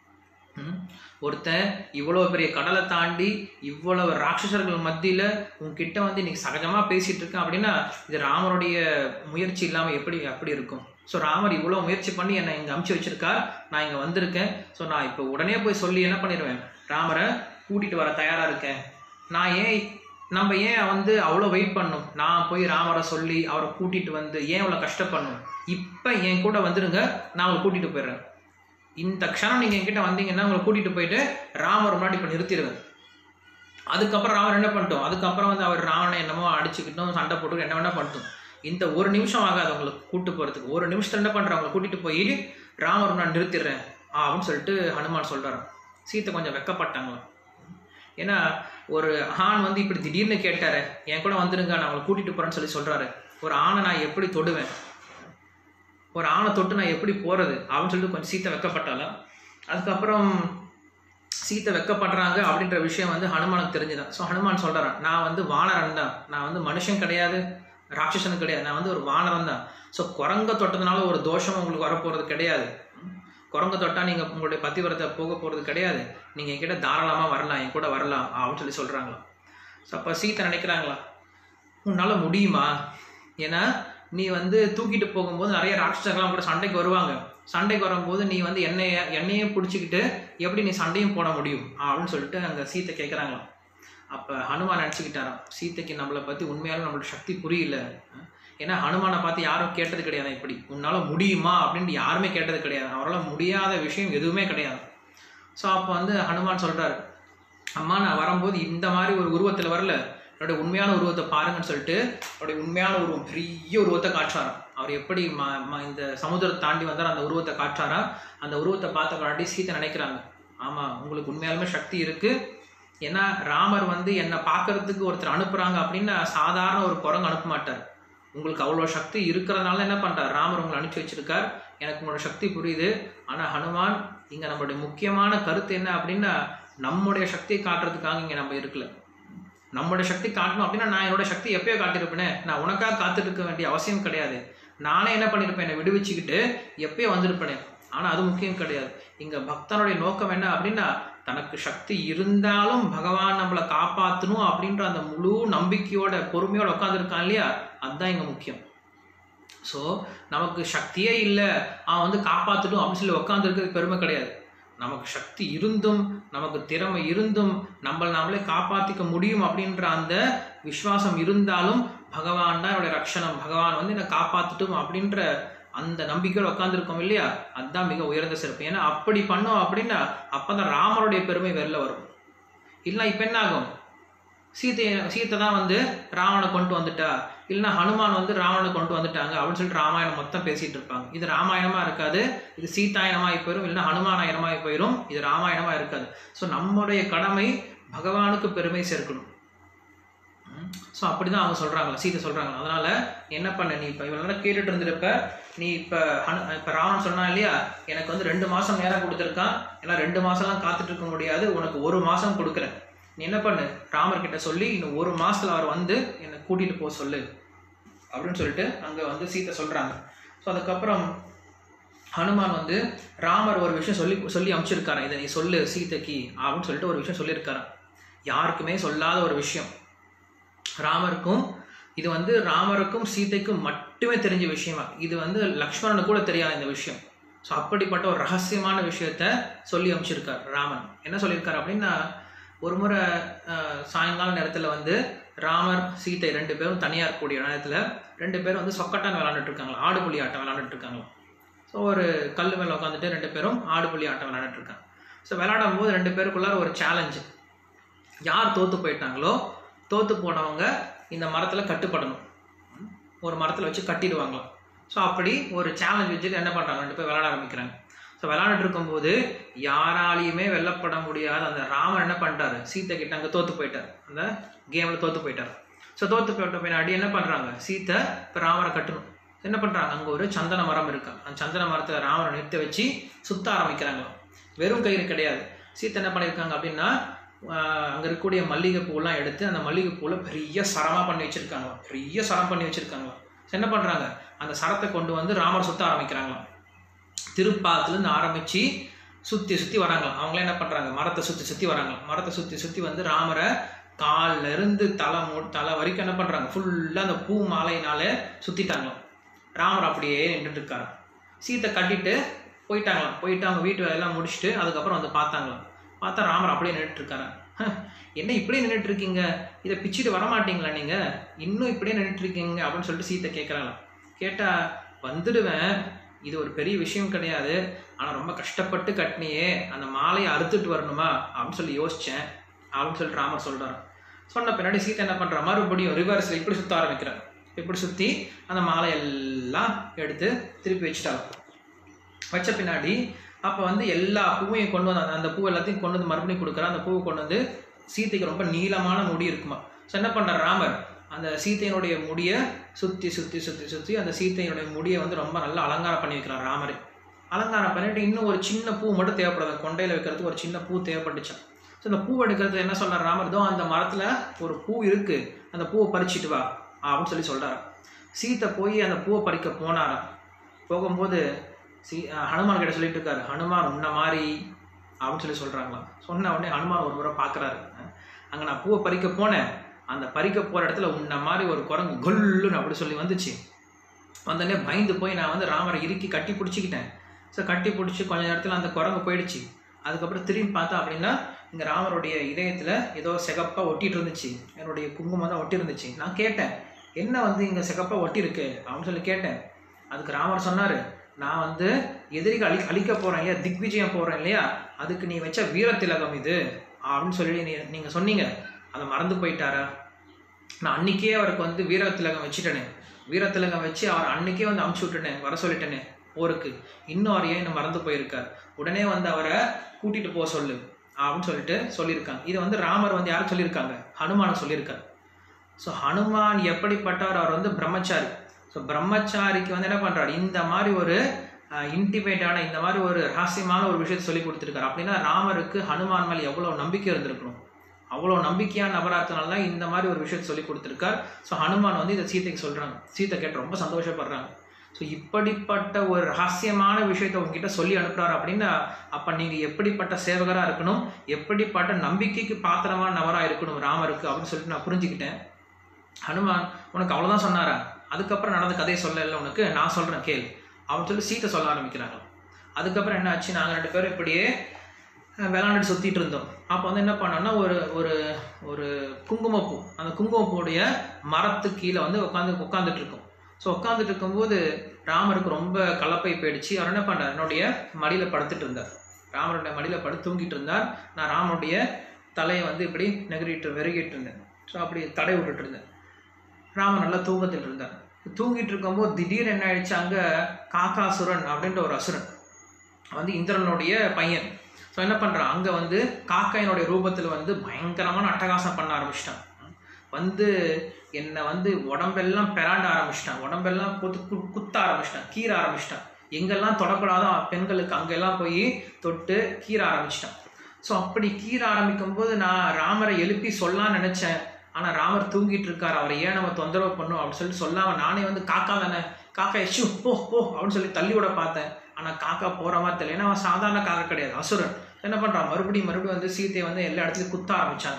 ம். ஒருத்தன் இவ்வளோ பெரிய கடலை தாண்டி இவ்வளவு ராட்சசர்கள் மத்தியில் உன்கிட்ட வந்து இன்னைக்கு சகஜமாக பேசிட்டு இருக்கேன் அப்படின்னா இது ராமருடைய முயற்சி இல்லாமல் எப்படி அப்படி இருக்கும் ஸோ ராமர் இவ்வளோ முயற்சி பண்ணி என்னை இங்கே அமுச்சு வச்சிருக்கார் நான் இங்கே வந்திருக்கேன் ஸோ நான் இப்போ உடனே போய் சொல்லி என்ன பண்ணிடுவேன் ராமரை கூட்டிகிட்டு வர தயாராக இருக்கேன் நான் ஏன் நம்ம ஏன் வந்து அவ்வளோ வெயிட் பண்ணும் நான் போய் ராமரை சொல்லி அவரை கூட்டிகிட்டு வந்து ஏன் அவ்வளோ கஷ்டப்படணும் இப்போ என் கூட வந்துருங்க நான் அவங்களை கூட்டிகிட்டு போயிடுறேன் இந்த க்ஷணம் நீங்கள் என்கிட்ட வந்தீங்கன்னா உங்களை கூட்டிகிட்டு போயிட்டு ராமர் முன்னாடி இப்போ நிறுத்திடுவேன் அதுக்கப்புறம் ராமர் என்ன பண்ணிட்டோம் அதுக்கப்புறம் வந்து அவர் ராவணனை என்னமோ அடிச்சுக்கிட்டோம் சண்டை போட்டு என்ன வேணா பண்ணிட்டோம் இந்த ஒரு நிமிஷம் ஆகாது உங்களுக்கு கூட்டு போகிறதுக்கு ஒரு நிமிஷத்துல என்ன பண்ணுறேன் அவங்களை கூட்டிகிட்டு போய் ராமர் நான் நிறுத்திடுறேன் ஆ அப்படின்னு சொல்லிட்டு ஹனுமான் சொல்கிறாராம் சீத்தை கொஞ்சம் வெக்கப்பட்டாங்களாம் ஏன்னா ஒரு ஆண் வந்து இப்படி திடீர்னு கேட்டாரு என் கூட வந்துருங்க நான் அவங்களை கூட்டிகிட்டு போகிறேன்னு சொல்லி சொல்கிறாரு ஒரு ஆணை நான் எப்படி தொடுவேன் ஒரு ஆணை தொட்டு நான் எப்படி போகிறது அப்படின்னு சொல்லிட்டு கொஞ்சம் சீத்தை வெக்கப்பட்டாலாம் அதுக்கப்புறம் சீத்தை வெக்கப்படுறாங்க அப்படின்ற விஷயம் வந்து ஹனுமானுக்கு தெரிஞ்சுதான் ஸோ ஹனுமான் சொல்கிறான் நான் வந்து வானரன் தான் நான் வந்து மனுஷன் கிடையாது ராட்சசன் கிடையாது நான் வந்து ஒரு வானரன் தான் ஸோ குரங்க தொட்டதுனால ஒரு தோஷம் உங்களுக்கு வரப்போகிறது கிடையாது குரங்க தொட்டால் நீங்கள் உங்களுடைய பத்திவரத்தை போக போகிறது கிடையாது நீங்கள் என்கிட்ட தாராளமாக வரலாம் என் கூட வரலாம் அப்படின்னு சொல்லி சொல்கிறாங்களா ஸோ அப்போ சீத்தை நினைக்கிறாங்களா உன்னால் முடியுமா ஏன்னா நீ வந்து தூக்கிட்டு போகும்போது நிறைய ராட்சசர்கள்லாம் கூட சண்டைக்கு வருவாங்க சண்டைக்கு வரும்போது நீ வந்து எண்ணெயை எண்ணெயை பிடிச்சிக்கிட்டு எப்படி நீ சண்டையும் போட முடியும் அப்படின்னு சொல்லிட்டு அங்கே சீத்தை கேட்குறாங்களாம் அப்போ ஹனுமான் நினச்சிக்கிட்டாராம் சீத்தைக்கு நம்மளை பற்றி உண்மையாலும் நம்மளோட சக்தி புரியல ஏன்னா ஹனுமானை பார்த்து யாரும் கேட்டது கிடையாது இப்படி உன்னால் முடியுமா அப்படின்ட்டு யாருமே கேட்டது கிடையாது அவரால் முடியாத விஷயம் எதுவுமே கிடையாது ஸோ அப்போ வந்து ஹனுமான் சொல்கிறாரு அம்மா நான் வரும்போது இந்த மாதிரி ஒரு உருவத்தில் வரல என்னுடைய உண்மையான உருவத்தை பாருங்கன்னு சொல்லிட்டு அவருடைய உண்மையான உருவம் பெரிய உருவத்தை காட்டுறாராம் அவர் எப்படி ம ம இந்த சமுத்திரத்தை தாண்டி வந்தார் அந்த உருவத்தை காட்டுறாரா அந்த உருவத்தை பார்த்த முன்னாடி சீத்தை நினைக்கிறாங்க ஆமாம் உங்களுக்கு உண்மையாலுமே சக்தி இருக்குது ஏன்னா ராமர் வந்து என்னை பார்க்கறதுக்கு ஒருத்தர் அனுப்புகிறாங்க அப்படின்னு சாதாரண ஒரு குரங்கு அனுப்ப மாட்டார் உங்களுக்கு அவ்வளோ சக்தி இருக்கிறதுனால என்ன பண்ணுறார் ராமர் உங்களை அனுப்பிச்சி வச்சிருக்கார் எனக்கு உங்களோட சக்தி புரியுது ஆனால் ஹனுமான் இங்கே நம்மளுடைய முக்கியமான கருத்து என்ன அப்படின்னா நம்முடைய சக்தியை காட்டுறதுக்காக இங்கே நம்ம இருக்கல நம்மளுடைய சக்தி காட்டணும் அப்படின்னா நான் என்னோட சக்தி எப்பயோ காட்டியிருப்பேனே நான் உனக்காக காத்துட்டு இருக்க வேண்டிய அவசியம் கிடையாது நானே என்ன பண்ணியிருப்பேன் என்னை விடுவிச்சுக்கிட்டு எப்பயோ வந்திருப்பேனே ஆனால் அது முக்கியம் கிடையாது இங்கே பக்தனுடைய நோக்கம் என்ன அப்படின்னா தனக்கு சக்தி இருந்தாலும் பகவான் நம்மளை காப்பாற்றணும் அப்படின்ற அந்த முழு நம்பிக்கையோட பொறுமையோட உட்காந்துருக்கான் இல்லையா அதுதான் இங்கே முக்கியம் ஸோ நமக்கு சக்தியே இல்லை அவன் வந்து காப்பாற்றட்டும் அப்படின்னு சொல்லி உட்காந்துருக்கிறது பெருமை கிடையாது நமக்கு சக்தி இருந்தும் நமக்கு திறமை இருந்தும் நம்மளை நாமளே காப்பாற்றிக்க முடியும் அப்படின்ற அந்த விஸ்வாசம் இருந்தாலும் பகவான் தான் என்னுடைய ரட்சணம் பகவான் வந்து என்னை காப்பாற்றட்டும் அப்படின்ற அந்த நம்பிக்கையோட உட்காந்துருக்கோம் இல்லையா அதுதான் மிக உயர்ந்த சிறப்பு ஏன்னா அப்படி பண்ணோம் அப்படின்னா அப்போ தான் ராமருடைய பெருமை வெளில வரும் இல்லைன்னா இப்போ என்ன ஆகும் சீத்தை சீத்தை தான் வந்து ராவணனை கொண்டு வந்துட்டா இல்லைன்னா ஹனுமான் வந்து ராவணனை கொண்டு வந்துட்டாங்க அப்படின்னு சொல்லிட்டு ராமாயணம் மொத்தம் பேசிட்டு இருப்பாங்க இது ராமாயணமா இருக்காது இது சீதாயனமாகி போயிடும் இல்லைன்னா ஹனுமானாயனமாகி போயிடும் இது ராமாயணமா இருக்காது ஸோ நம்முடைய கடமை பகவானுக்கு பெருமை சேர்க்கணும் ஸோ அப்படி தான் அவங்க சொல்கிறாங்களா சீதை சொல்கிறாங்க அதனால் என்ன பண்ண நீ இப்போ இவ்வளோ நேரம் கேட்டுட்டு இருந்திருப்ப நீ இப்போ ஹனு இப்போ ராவணன் சொன்னா இல்லையா எனக்கு வந்து ரெண்டு மாதம் நேரம் கொடுத்துருக்கான் ஏன்னா ரெண்டு மாதம்லாம் காத்துட்டு இருக்க முடியாது உனக்கு ஒரு மாதம் கொடுக்குறேன் நீ என்ன பண்ணு ராமர் கிட்ட சொல்லி இன்னும் ஒரு மாதத்தில் அவர் வந்து என்னை கூட்டிகிட்டு போக சொல்லு அப்படின்னு சொல்லிட்டு அங்கே வந்து சீத்தை சொல்கிறாங்க ஸோ அதுக்கப்புறம் ஹனுமான் வந்து ராமர் ஒரு விஷயம் சொல்லி சொல்லி அனுப்பிச்சிருக்காரு இதை நீ சொல்லு சீதைக்கு அப்படின்னு சொல்லிட்டு ஒரு விஷயம் சொல்லியிருக்காரு யாருக்குமே சொல்லாத ஒரு விஷயம் ராமருக்கும் இது வந்து ராமருக்கும் சீதைக்கும் மட்டுமே தெரிஞ்ச விஷயமா இது வந்து லக்ஷ்மணனுக்கு கூட தெரியாது இந்த விஷயம் ஸோ அப்படிப்பட்ட ஒரு ரகசியமான விஷயத்த சொல்லி அனுப்பிச்சிருக்கார் ராமன் என்ன சொல்லியிருக்காரு அப்படின்னா ஒரு முறை அஹ், சாயங்கால நேரத்தில் வந்து ராமர் சீதை ரெண்டு பேரும் தனியாக இருக்கக்கூடிய நேரத்தில் ரெண்டு பேரும் வந்து சொக்கட்டான் விளாண்டுட்டு இருக்காங்களா ஆடுபுலி ஆட்டம் விளாண்டுட்டு இருக்காங்களா ஸோ ஒரு கல் மேலே உட்காந்துட்டு ரெண்டு பேரும் ஆடுபுலி ஆட்டம் விளையாண்டுட்டு இருக்காங்க ஸோ விளையாடும் போது ரெண்டு பேருக்குள்ளார ஒரு சேலஞ்சு யார் தோத்து போயிட்டாங்களோ தோத்து போனவங்க இந்த மரத்தில் கட்டுப்படணும் ஒரு மரத்தில் வச்சு கட்டிடுவாங்களாம் ஸோ அப்படி ஒரு சேலஞ்ச் வச்சுட்டு என்ன பண்ணுறாங்க ரெண்டு பேர் விளையாட ஆரம்பிக்கிறாங்க ஸோ விளையாண்டுட்டு இருக்கும்போது யாராலையுமே வெல்லப்பட முடியாத அந்த ராமன் என்ன பண்ணிட்டாரு சீத்தை கிட்ட அங்கே தோத்து போயிட்டார் அந்த கேமில் தோத்து போயிட்டார் ஸோ தோத்து போயிட்ட பின்னாடி என்ன பண்ணுறாங்க சீத்தை இப்போ ராமரை கட்டணும் என்ன பண்ணுறாங்க அங்கே ஒரு சந்தன மரம் இருக்கா அந்த சந்தன மரத்தை ராமரை நிறுத்தி வச்சு சுத்த ஆரம்பிக்கிறாங்களாம் வெறும் கயிறு கிடையாது சீத்தை என்ன பண்ணியிருக்காங்க அப்படின்னா அங்கே இருக்கக்கூடிய மல்லிகை பூவெல்லாம் எடுத்து அந்த மல்லிகை பூவில் பெரிய சரமாக பண்ணி வச்சுருக்காங்களாம் பெரிய சரம் பண்ணி வச்சுருக்காங்களாம் என்ன பண்ணுறாங்க அந்த சரத்தை கொண்டு வந்து ராமர் சுத்த ஆரம்பிக்கிறாங்களாம் திருப்பாத்துலேருந்து ஆரம்பித்து சுற்றி சுற்றி வராங்களாம் அவங்களே என்ன பண்ணுறாங்க மரத்தை சுற்றி சுற்றி வராங்களாம் மரத்தை சுற்றி சுற்றி வந்து ராமரை கால்ல இருந்து தலை மு தலை வரைக்கும் என்ன பண்ணுறாங்க ஃபுல்லாக அந்த பூ மாலையினால சுற்றிட்டாங்களாம் ராமர் அப்படியே நின்றுட்டு இருக்காரு சீத்தை கட்டிட்டு போயிட்டாங்களாம் போயிட்டு அவங்க வீட்டு வேலையெல்லாம் முடிச்சுட்டு அதுக்கப்புறம் வந்து பார்த்தாங்களாம் பார்த்தா ராமர் அப்படியே நின்றுட்டு இருக்காரு "ஹ், என்ன இப்படியே நின்றுட்டு இருக்கீங்க இதை பிச்சுட்டு வர மாட்டீங்களா நீங்கள் இன்னும் இப்படியே நின்றுட்டு இருக்கீங்க அப்படின்னு சொல்லிட்டு சீத்தை கேட்குறாங்களாம் கேட்டால் வந்துடுவேன் இது ஒரு பெரிய விஷயம் கிடையாது ஆனால் ரொம்ப கஷ்டப்பட்டு கட்டினியே அந்த மாலையை அறுத்துட்டு வரணுமா அப்படின்னு சொல்லி யோசித்தேன் அப்படின்னு சொல்லிட்டு ராமர் சொல்கிறார் சொன்ன பின்னாடி சீத்தை என்ன பண்ணுறா மறுபடியும் ரிவர்ஸில் இப்படி சுற்ற ஆரம்பிக்கிறார் இப்படி சுற்றி அந்த மாலை எல்லாம் எடுத்து திருப்பி வச்சுட்டாங்க வச்ச பின்னாடி அப்போ வந்து எல்லா பூவையும் கொண்டு வந்து அந்த- அந்த பூ எல்லாத்தையும் கொண்டு வந்து மறுபடியும் கொடுக்குறா அந்த பூவை கொண்டு வந்து சீதைக்கு ரொம்ப நீளமான முடி இருக்குமா ஸோ என்ன பண்ணுறார் ராமர் அந்த சீத்தையினுடைய முடியை சுற்றி சுற்றி சுற்றி சுற்றி அந்த சீத்தையினுடைய முடியை வந்து ரொம்ப நல்லா அலங்காரம் பண்ணி வைக்கிறார் ராமர் அலங்காரம் பண்ணிட்டு இன்னும் ஒரு சின்ன பூ மட்டும் தேவைப்படுது கொண்டையில் வைக்கிறதுக்கு ஒரு சின்ன பூ தேவைப்பட்டுச்சான் ஸோ இந்த பூ எடுக்கிறது என்ன சொல்றார் ராமர் இதோ அந்த மரத்தில் ஒரு பூ இருக்கு அந்த பூவை பறிச்சிட்டு வா அப்படின்னு சொல்லி சொல்றாரு சீத்தை போய் அந்த பூவை பறிக்க போனாராம் போகும்போது சீ அஹ் ஹனுமான் கிட்ட சொல்லிட்டு இருக்காரு ஹனுமான் உன்ன மாதிரி அப்படின்னு சொல்லி சொல்றாங்களாம் சொன்ன உடனே ஹனுமான் ஒரு முறை பார்க்குறாரு அங்கே நான் பூவை பறிக்க போனேன் அந்த பறிக்க போகிற இடத்துல உன்ன மாதிரி ஒரு குரங்கு கொல்லுன்னு அப்படி சொல்லி வந்துச்சு வந்தோடனே பயந்து போய் நான் வந்து ராமரை இறுக்கி கட்டி பிடிச்சிக்கிட்டேன் ஸோ கட்டி பிடிச்சி கொஞ்ச நேரத்தில் அந்த குரங்கு போயிடுச்சு அதுக்கப்புறம் திரும்பி பார்த்தா அப்படின்னா இங்கே ராமருடைய இதயத்தில் ஏதோ சிகப்பாக ஒட்டிட்டு இருந்துச்சு என்னுடைய குங்குமம் தான் ஒட்டி இருந்துச்சு நான் கேட்டேன் என்ன வந்து இங்கே சிகப்பாக ஒட்டி இருக்கு அப்படின்னு சொல்லி கேட்டேன் அதுக்கு ராமர் சொன்னார் நான் வந்து எதிரிக்கு அழி அழிக்க போகிறேன் இல்லையா திக்விஜயம் போகிறேன் இல்லையா அதுக்கு நீ வச்ச வீரத்திலகம் இது அப்படின்னு சொல்லி நீ நீங்கள் சொன்னீங்க அதை மறந்து போயிட்டாரா நான் அன்னைக்கே அவருக்கு வந்து வீரத்திலகம் வச்சுட்டேனே வீரத்திலகம் வச்சு அவர் அன்னைக்கே வந்து அமுச்சு விட்டுனே வர சொல்லிட்டேனே போருக்கு இன்னும் அவர் ஏன் இன்னும் மறந்து போயிருக்கார் உடனே வந்து அவரை கூட்டிட்டு போக சொல்லு அப்படின்னு சொல்லிட்டு சொல்லியிருக்காங்க இது வந்து ராமர் வந்து யார் சொல்லியிருக்காங்க ஹனுமானை சொல்லியிருக்காரு ஸோ ஹனுமான் எப்படிப்பட்டவர் அவர் வந்து பிரம்மச்சாரி ஸோ பிரம்மச்சாரிக்கு வந்து என்ன பண்றாரு இந்த மாதிரி ஒரு இன்டிமேட்டான இந்த மாதிரி ஒரு ரகசியமான ஒரு விஷயத்தை சொல்லி கொடுத்துருக்காரு அப்படின்னா ராமருக்கு ஹனுமான் மேலே எவ்வளோ நம்பிக்கை இருந்திருக்கணும் அவ்வளோ நம்பிக்கையான நபராத்தினால தான் இந்த மாதிரி ஒரு விஷயத்தை சொல்லி கொடுத்துருக்கார் ஸோ ஹனுமான் வந்து இதை சீதைக்கு சொல்கிறாங்க சீத்தை கேட்டு ரொம்ப சந்தோஷப்படுறாங்க ஸோ இப்படிப்பட்ட ஒரு ரகசியமான விஷயத்தை உங்ககிட்ட சொல்லி அனுப்புறாரு அப்படின்னா அப்போ நீங்கள் எப்படிப்பட்ட சேவகராக இருக்கணும் எப்படிப்பட்ட நம்பிக்கைக்கு பாத்திரமான நபராக இருக்கணும் ராமருக்கு அப்படின்னு சொல்லிட்டு நான் புரிஞ்சுக்கிட்டேன் ஹனுமான் உனக்கு அவ்வளோதான் சொன்னாரா அதுக்கப்புறம் நடந்த கதையை சொல்லல உனக்கு நான் சொல்கிறேன் கேள் அப்படின்னு சொல்லி சீத்தை சொல்ல ஆரம்பிக்கிறாங்க அதுக்கப்புறம் என்ன ஆச்சு நாங்கள் ரெண்டு பேரும் இப்படியே அஹ், விளாண்டுட்டு சுற்றிட்டு இருந்தோம் அப்போ வந்து என்ன பண்ணோம்னா ஒரு ஒரு ஒரு குங்குமப்பூ அந்த குங்குமப்பூடைய மரத்து கீழே வந்து உட்காந்து உட்காந்துட்டு இருக்கோம் ஸோ உட்காந்துட்டு இருக்கும்போது ராமருக்கு ரொம்ப கலப்பை போயிடுச்சு அவர் என்ன பண்ணார் என்னுடைய மடியில் படுத்துட்டு இருந்தார் ராமருடைய மடியில் படுத்து தூங்கிட்டு இருந்தார் நான் ராமனுடைய தலையை வந்து இப்படி நெருகிட்டு வெறுகிட்டு இருந்தேன் ஸோ அப்படி தடை விட்டுட்டு இருந்தேன் ராமன் நல்லா தூக்கத்தில் இருந்தார் தூங்கிட்டு இருக்கும்போது திடீர் என்ன ஆயிடுச்சு அங்கே காக்காசுரன் அப்படின்ற ஒரு அசுரன் வந்து இந்திரனுடைய பையன் ஸோ என்ன பண்ணுறான் அங்கே வந்து காக்கையினுடைய ரூபத்தில் வந்து பயங்கரமான அட்டகாசம் பண்ண ஆரம்பிச்சிட்டான் வந்து என்னை வந்து உடம்பெல்லாம் பெறாண்ட ஆரம்பிச்சிட்டான் உடம்பெல்லாம் குத்து கு- குத்த ஆரம்பிச்சிட்டான் கீற ஆரம்பிச்சிட்டான் எங்கெல்லாம் தொடக்கூடாதோ பெண்களுக்கு அங்கெல்லாம் போய் தொட்டு கீற ஆரம்பிச்சிட்டான் ஸோ அப்படி கீற ஆரம்பிக்கும் போது நான் ராமரை எழுப்பி சொல்லலாம்னு நினச்சேன் ஆனால் ராமர் தூங்கிட்டு இருக்கார் அவரை ஏன் நம்ம தொந்தரவு பண்ணும் அப்படின்னு சொல்லிட்டு சொல்லாம நானே வந்து காக்கா தானே காக்கா எச்சு போ போ அப்படின்னு சொல்லி தள்ளி விட பார்த்தேன் ஆனால் காக்கா போகிற மாதிரி தெரியல ஏன்னா அவன் சாதாரண காக்கா கிடையாது அசுரன் என்ன பண்ணுறான் மறுபடியும் மறுபடியும் வந்து சீதையை வந்து எல்லா இடத்துலையும் குத்த ஆரம்பிச்சாங்க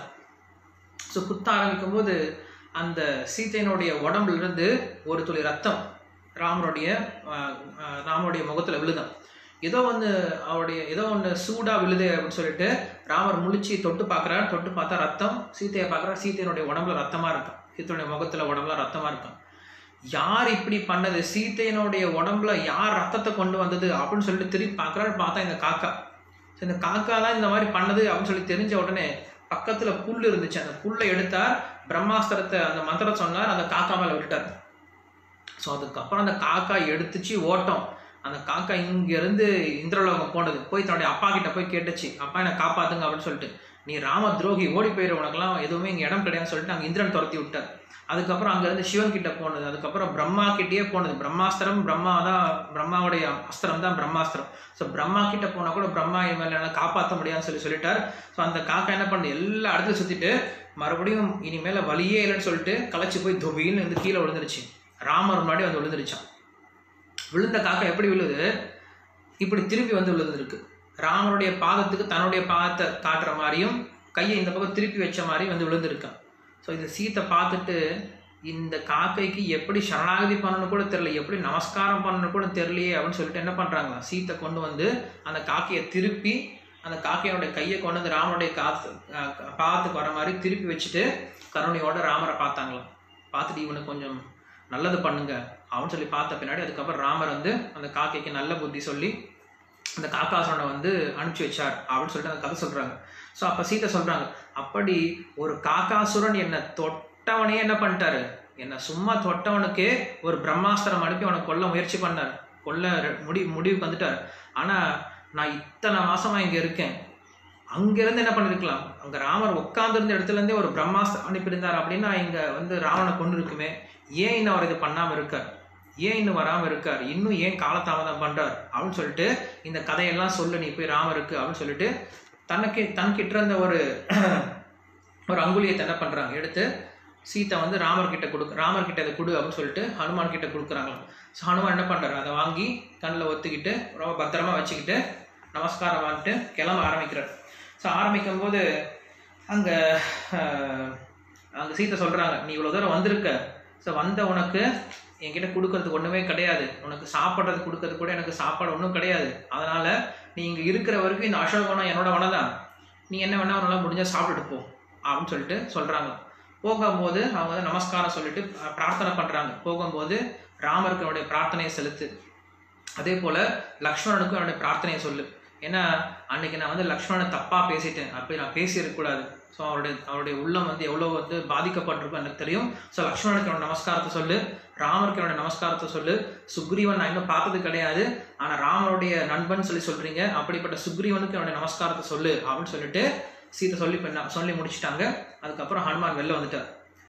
ஸோ குத்த ஆரம்பிக்கும் போது அந்த சீதையினுடைய உடம்புல இருந்து ஒரு துளி ரத்தம் ராமனுடைய ஆஹ், ஆஹ், ராமனுடைய முகத்தில் விழுதான் ஏதோ வந்து அவருடைய ஏதோ ஒன்று சூடாக விழுது அப்படின்னு சொல்லிட்டு ராமர் முழிச்சு தொட்டு பார்க்குறாரு தொட்டு பார்த்தா ரத்தம் சீதையை பார்க்குறா சீதையினுடைய உடம்புல ரத்தமாக இருக்கும் சீத்தையுடைய முகத்தில் உடம்புல ரத்தமாக இருக்கும் யார் இப்படி பண்ணது சீத்தையினுடைய உடம்புல யார் ரத்தத்தை கொண்டு வந்தது அப்படின்னு சொல்லிட்டு திருப்பி பார்க்குறாரு பார்த்தா இந்த காக்கா ஸோ இந்த காக்கா தான் இந்த மாதிரி பண்ணது அப்படின்னு சொல்லி தெரிஞ்ச உடனே பக்கத்துல புல் இருந்துச்சு அந்த புல்லை எடுத்தார் பிரம்மாஸ்திரத்தை அந்த மந்திரம் சொன்னார் அந்த காக்கா மேல விட்டுட்டார் ஸோ அதுக்கப்புறம் அந்த காக்கா எடுத்துச்சு ஓட்டம் அந்த காக்கா இங்க இருந்து இந்திரலோகம் போனது போய் தன்னுடைய அப்பா கிட்ட போய் கேட்டுச்சு அப்பா என்னை காப்பாத்துங்க அப்படின்னு சொல்லிட்டு நீ ராம துரோகி ஓடி போயிரு உனக்கெல்லாம் எதுவுமே இங்க இடம் கிடையாதுன்னு சொல்லிட்டு அங்க இந்திரன் துரத்தி விட்டார் அதுக்கப்புறம் அங்க இருந்து சிவன் கிட்ட போனது அதுக்கப்புறம் பிரம்மா கிட்டேயே போனது பிரம்மாஸ்திரம் பிரம்மா தான் பிரம்மாவுடைய அஸ்திரம் தான் பிரம்மாஸ்திரம் ஸோ பிரம்மா கிட்ட போனா கூட பிரம்மா இவன் என்னால் காப்பாற்ற முடியாதுன்னு சொல்லி சொல்லிட்டார் ஸோ அந்த காக்கா என்ன பண்ணுது எல்லா இடத்துலையும் சுத்திட்டு மறுபடியும் இனிமேல வழியே இல்லைன்னு சொல்லிட்டு களைச்சு போய் துபின்னு வந்து கீழே விழுந்துருச்சு ராமர் முன்னாடி வந்து விழுந்துருச்சான் விழுந்த காக்கா எப்படி விழுது இப்படி திரும்பி வந்து விழுந்திருக்கு ராமருடைய பாதத்துக்கு தன்னுடைய பாதத்தை காட்டுற மாதிரியும் கையை இந்த பக்கம் திருப்பி வச்ச மாதிரி வந்து விழுந்திருக்கான் ஸோ இது சீத்தை பார்த்துட்டு இந்த காக்கைக்கு எப்படி சரணாகதி பண்ணணும் கூட தெரியல எப்படி நமஸ்காரம் பண்ணணும் கூட தெரியலையே அப்படின்னு சொல்லிட்டு என்ன பண்ணுறாங்களா சீத்தை கொண்டு வந்து அந்த காக்கையை திருப்பி அந்த காக்கையோட கையை கொண்டு வந்து ராமனுடைய காத்து அஹ், பாதத்துக்கு வர மாதிரி திருப்பி வச்சுட்டு கருணையோட ராமரை பார்த்தாங்களாம் பார்த்துட்டு இவனுக்கு கொஞ்சம் நல்லது பண்ணுங்க அப்படின்னு சொல்லி பார்த்த பின்னாடி அதுக்கப்புறம் ராமர் வந்து அந்த காக்கைக்கு நல்ல புத்தி சொல்லி அந்த காக்காசுரனை வந்து அனுப்பிச்சு வச்சார் அப்படின்னு சொல்லிட்டு அந்த கதை சொல்றாங்க ஸோ அப்போ சீதை சொல்றாங்க அப்படி ஒரு காக்காசுரன் என்னை தொட்டவனே என்ன பண்ணிட்டாரு என்னை சும்மா தொட்டவனுக்கே ஒரு பிரம்மாஸ்திரம் அனுப்பி அவனை கொல்ல முயற்சி பண்ணார் கொல்ல ரெ- முடி முடிவுக்கு வந்துட்டார் ஆனா நான் இத்தனை மாசமா இங்க இருக்கேன் அங்கிருந்து என்ன பண்ணிருக்கலாம் அங்க ராமர் உட்கார்ந்திருந்த இடத்துல இருந்தே ஒரு பிரம்மாஸ்திரம் அனுப்பியிருந்தார் அப்படின்னா இங்க வந்து ராவணனை கொண்டு இருக்குமே ஏன் இன்னும் அவர் இது பண்ணாம இருக்கார் ஏன் இன்னும் வராம இருக்கார் இன்னும் ஏன் காலதாமதம் பண்றார் அப்படின்னு சொல்லிட்டு இந்த கதையெல்லாம் சொல்லு நீ போய் ராமருக்கு அப்படின்னு சொல்லிட்டு தனக்கு தன்கிட்ட இருந்த ஒரு ஒரு அங்குலியத்தை என்ன பண்றாங்க எடுத்து சீத்தை வந்து ராமர் கிட்ட கொடுக்க ராமர் கிட்ட அதை கொடு அப்படின்னு சொல்லிட்டு ஹனுமான் கிட்ட கொடுக்குறாங்களாம் ஸோ ஹனுமான் என்ன பண்றாரு அதை வாங்கி கண்ணில் ஒத்துக்கிட்டு ரொம்ப பத்திரமா வச்சுக்கிட்டு நமஸ்காரம் பண்ணிட்டு கிளம்ப ஆரம்பிக்கிறார் ஸோ ஆரம்பிக்கும் போது அங்கே அங்கே சீத்தை சொல்கிறாங்க நீ இவ்வளோ தூரம் வந்திருக்க ஸோ வந்த உனக்கு என்கிட்ட கொடுக்கறதுக்கு ஒன்றுமே கிடையாது உனக்கு சாப்பிட்றது கொடுக்கறது கூட எனக்கு சாப்பாடு ஒன்றும் கிடையாது அதனால் நீ இங்கே இருக்கிற வரைக்கும் இந்த அசோகவனம் என்னோட வனம் தான் நீ என்ன வேணா உன்னால முடிஞ்சால் சாப்பிட்டுட்டு போ அப்படின்னு சொல்லிட்டு சொல்கிறாங்க போகும்போது அவங்க வந்து நமஸ்காரம் சொல்லிட்டு அஹ், பிரார்த்தனை பண்ணுறாங்க போகும்போது ராமருக்கு அவனுடைய பிரார்த்தனையை செலுத்து அதே போல் லக்ஷ்மணனுக்கும் அவனுடைய பிரார்த்தனையை சொல்லு ஏன்னா அன்னைக்கு நான் வந்து லக்ஷ்மணனை தப்பாக பேசிட்டேன் அப்படி நான் பேசியிருக்கக்கூடாது ஸோ அவருடைய அவருடைய உள்ளம் வந்து எவ்வளோ வந்து பாதிக்கப்பட்டிருக்கும் எனக்கு தெரியும் ஸோ லக்ஷ்மணனுக்கு என்னோட நமஸ்காரத்தை சொல்லு ராமருக்கு என்னோட நமஸ்காரத்தை சொல்லு சுக்ரீவன் நான் இன்னும் பார்த்தது கிடையாது ஆனால் ராமருடைய நண்பன் சொல்லி சொல்கிறீங்க அப்படிப்பட்ட சுக்ரீவனுக்கு என்னோட நமஸ்காரத்தை சொல்லு அப்படின்னு சொல்லிட்டு சீத்தை சொல்லி பண்ண சொல்லி முடிச்சிட்டாங்க அதுக்கப்புறம் ஹனுமான் வெளில வந்துட்டார்